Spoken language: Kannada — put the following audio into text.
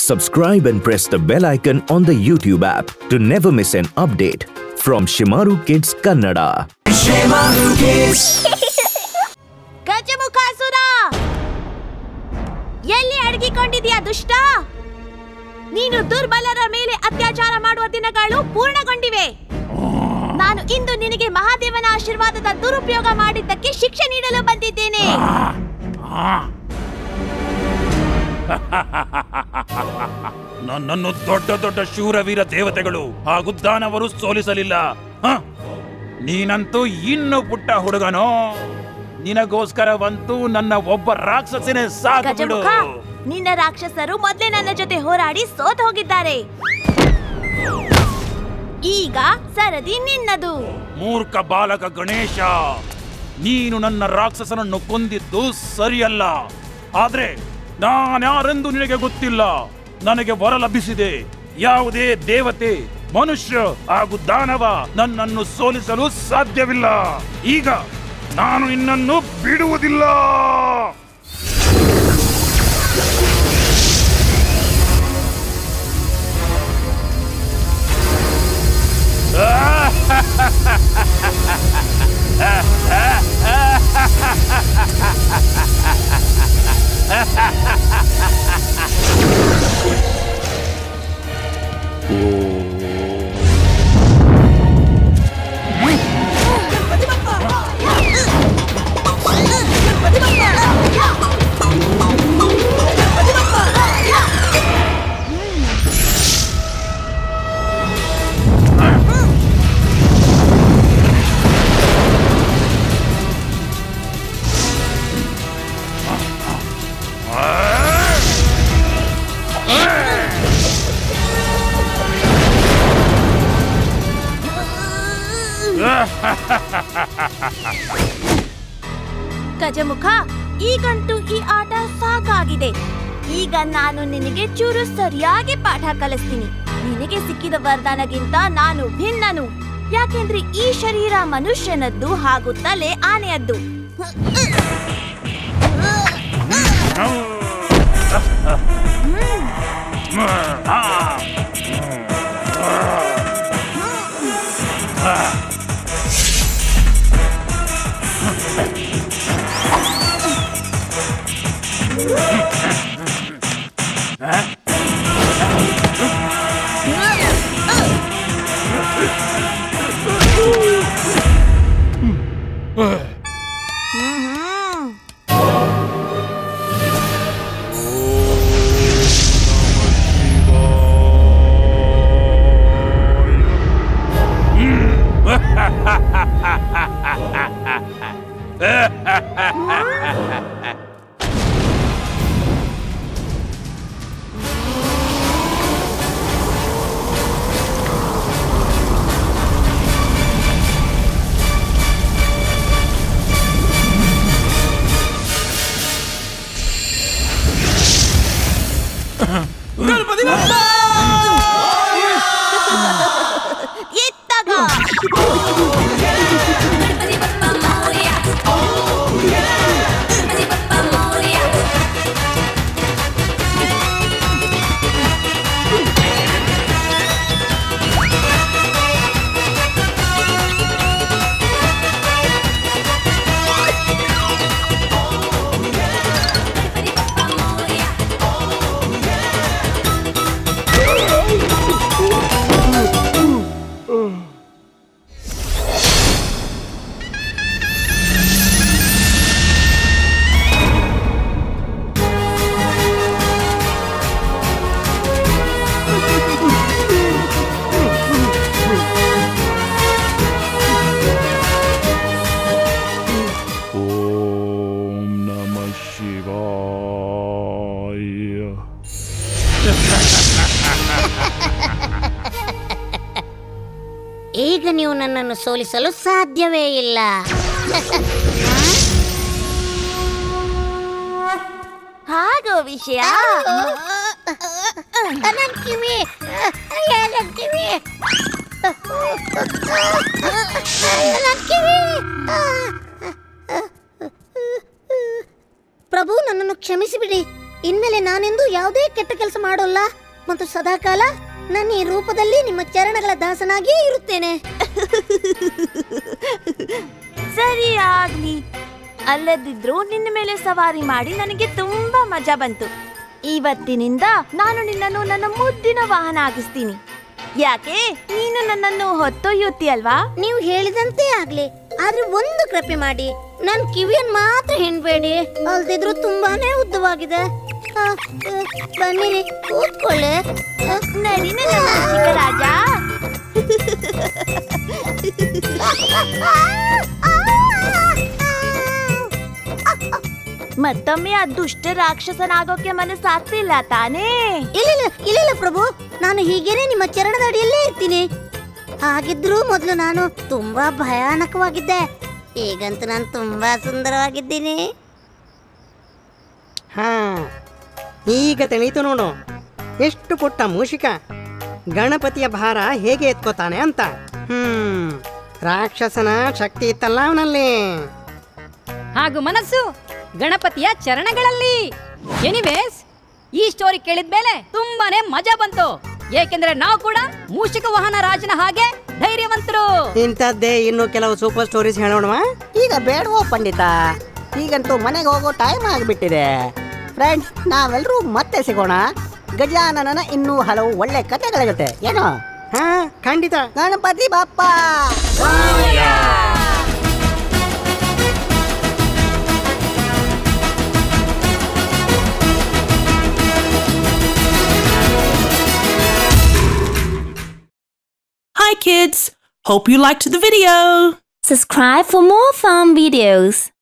Subscribe and press the bell icon on the YouTube app to never miss an update from Shimaru Kids Kannada. ಗಜಮುಖಾಸುರ ಎಲ್ಲಿ ಅಡಗಿಕೊಂಡಿದ್ಯಾ ದುಷ್ಟ ನೀನು ದುರ್ಬಲರ ಮೇಲೆ ಅತ್ಯಾಚಾರ ಮಾಡುವ ದಿನಗಳು ಪೂರ್ಣಗೊಂಡಿವೆ ನಾನು ಇಂದು ನಿನಗೆ ಮಹಾದೇವನ ಆಶೀರ್ವಾದದ ದುರುಪಯೋಗ ಮಾಡಿದ್ದಕ್ಕೆ ಶಿಕ್ಷೆ ನೀಡಲು ಬಂದಿದ್ದೇನೆ ನನ್ನನ್ನು ದೊಡ್ಡ ದೊಡ್ಡ ಶೂರವೀರ ದೇವತೆಗಳು ಹಾಗೂ ದಾನವರು ಸೋಲಿಸಲಿಲ್ಲ ಹ? ನೀನಂತೂ ಇನ್ನು ಪುಟ್ಟ ಹುಡುಗನೋ ನಿನಗೋಸ್ಕರವಂತೂ ನನ್ನ ಒಬ್ಬ ರಾಕ್ಷಸನೇ ಸಾಕು ಬಿಡು ಗಜಮುಖ ನಿನ್ನ ರಾಕ್ಷಸರು ಮೊದ್ಲೇ ನನ್ನ ಜೊತೆ ಹೋರಾಡಿ ಸೋತ್ ಹೋಗಿದ್ದಾರೆ ಈಗ ಸರದಿ ನಿನ್ನದು ಮೂರ್ಖ ಬಾಲಕ ಗಣೇಶ ನೀನು ನನ್ನ ರಾಕ್ಷಸನನ್ನು ಕೊಂದಿದ್ದು ಸರಿಯಲ್ಲ ಆದ್ರೆ ನಾನ್ಯಾರೆಂದು ನಿನಗೆ ಗೊತ್ತಿಲ್ಲ ನನಗೆ ವರ ಲಭಿಸಿದೆ ಯಾವುದೇ ದೇವತೆ ಮನುಷ್ಯ ಹಾಗೂ ದಾನವ ನನ್ನನ್ನು ಸೋಲಿಸಲು ಸಾಧ್ಯವಿಲ್ಲ ಈಗ ನಾನು ನಿನ್ನನ್ನು ಬಿಡುವುದಿಲ್ಲ ಗಜಮುಖ ಈಗಂತೂ ಈ ಆಟ ಸಾಕಾಗಿದೆ ಈಗ ನಾನು ನಿನಗೆ ಚೂರು ಸರಿಯಾಗಿ ಪಾಠ ಕಲಿಸ್ತೀನಿ ನಿನಗೆ ಸಿಕ್ಕಿದ ವರದಾನಗಿಂತ ನಾನು ಭಿನ್ನನು ಯಾಕೆಂದ್ರೆ ಈ ಶರೀರ ಮನುಷ್ಯನದ್ದು ಹಾಗೂ ತಲೆ ಆನೆಯದ್ದು ಹ್ಮ್ ಇತ್ತಾಗ ಓಂ ನಮ ಶಿವಾಯ ಈಗ ನೀವು ನನ್ನನ್ನು ಸೋಲಿಸಲು ಸಾಧ್ಯವೇ ಇಲ್ಲ ಹಾಗೋ ವಿಷಯ ನನ್ನ ಕಿವಿ ಅಯ್ಯ, ನನ್ನ ಕಿವಿ ನನ್ನ ಕಿವಿ ಪ್ರಭು ನನ್ನನ್ನು ಕ್ಷಮಿಸಿಬಿಡಿ ಇನ್ಮೇಲೆ ನಾನೆಂದು ಯಾವುದೇ ಕೆಟ್ಟ ಕೆಲಸ ಮಾಡೋಲ್ಲ ಮತ್ತು ಸದಾಕಾಲ ನನ್ನ ಈ ರೂಪದಲ್ಲಿ ನಿಮ್ಮ ಚರಣಗಳ ದಾಸನಾಗಿಯೇ ಇರುತ್ತೇನೆ ಸರಿ ಆಗ್ಲಿ ಅಲ್ಲದಿದ್ರು ನಿನ್ನ ಮೇಲೆ ಸವಾರಿ ಮಾಡಿ ನನಗೆ ತುಂಬಾ ಮಜಾ ಬಂತು ಇವತ್ತಿನಿಂದ ನಾನು ನಿನ್ನನ್ನು ನನ್ನ ಮುದ್ದಿನ ವಾಹನ ಆಗಿಸ್ತೀನಿ ಯಾಕೆ ನೀನು ನನ್ನನ್ನು ಹೊತ್ತೊಯ್ಯುತ್ತಿ ಅಲ್ವಾ ನೀವು ಹೇಳಿದಂತೆ ಆಗ್ಲಿ ಆದ್ರೆ ಒಂದು ಕೃಪೆ ಮಾಡಿ ನನ್ ಕಿವಿಯನ್ ಮಾತ್ರ ಹೆಣ್ಬೇಡಿ ಅಲ್ದಿದ್ರು ತುಂಬಾನೇ ಉದ್ದವಾಗಿದೆ ಆ, ಆ, ಬನ್ನಿರಿ ಕೂತ್ಕೊಳ್ಳಿ ಆ, ನಡಿ ನನ್ನ ಚಿಕ್ಕ ರಾಜ ಮತ್ತೊಮ್ಮೆ ಆ ದುಷ್ಟ ರಾಕ್ಷಸನಾಗೋಕೆ ಮನಸ್ಸಾಗ್ತಿಲ್ಲ ತಾನೇ ಇಲ್ಲ ಇಲ್ಲ ಇಲ್ಲ ಇಲ್ಲ ಪ್ರಭು ನಾನು ಹೀಗೇನೆ ನಿಮ್ಮ ಚರಣದ ಅಡಿಯಲ್ಲೇ ಇರ್ತೀನಿ ಹಾಗಿದ್ರೂ ಮೊದಲು ನಾನು ತುಂಬಾ ಭಯಾನಕವಾಗಿದ್ದೆ ಈಗಂತೂ ನಾನು ತುಂಬಾ ಸುಂದರವಾಗಿದ್ದೀನಿ ಹಾ ಈಗ ತಿಳಿಯಿತು ನೋಡು ಎಷ್ಟು ಪುಟ್ಟ ಮೂಷಿಕ ಗಣಪತಿಯ ಭಾರ ಹೇಗೆ ಎತ್ಕೋತಾನೆ ಅಂತ ಹ್ಮ್ ರಾಕ್ಷಸನ ಶಕ್ತಿ ಇತ್ತಲ್ಲ ಅವನಲ್ಲಿ ಹಾಗೂ ಮನಸ್ಸು ಗಣಪತಿಯ ಚರಣಗಳಲ್ಲಿ ಎನಿವೇಸ್ ಈ ಸ್ಟೋರಿ ಕೇಳಿದ್ಮೇಲೆ ತುಂಬಾನೇ ಮಜಾ ಬಂತು ಏಕೆಂದ್ರೆ ನಾವು ಕೂಡ ಮೂಷಿಕ ವಾಹನ ರಾಜನ ಹಾಗೆ ಧೈರ್ಯವಂತರು ಇಂಥದ್ದೇ ಇನ್ನು ಕೆಲವು ಸೂಪರ್ ಸ್ಟೋರೀಸ್ ಹೇಳೋಣವಾ ಈಗ ಬೇಡವೋ ಪಂಡಿತ ಈಗಂತೂ ಮನೆಗೆ ಹೋಗೋ ಟೈಮ್ ಆಗಿಬಿಟ್ಟಿದೆ ಫ್ರೆಂಡ್ಸ್ ನಾವೆಲ್ಲರೂ ಮತ್ತೆ ಸಿಗೋಣ ಗಜಾನನ ಇನ್ನೂ ಹಲವು ಒಳ್ಳೆ ಕಥೆಗಳ ಜೊತೆ ಏನೋ ಹಾ ಖಂಡಿತ Ganapati ಬಾಪ್ಪ Hi kids! Hope you liked the video! Subscribe for more fun videos.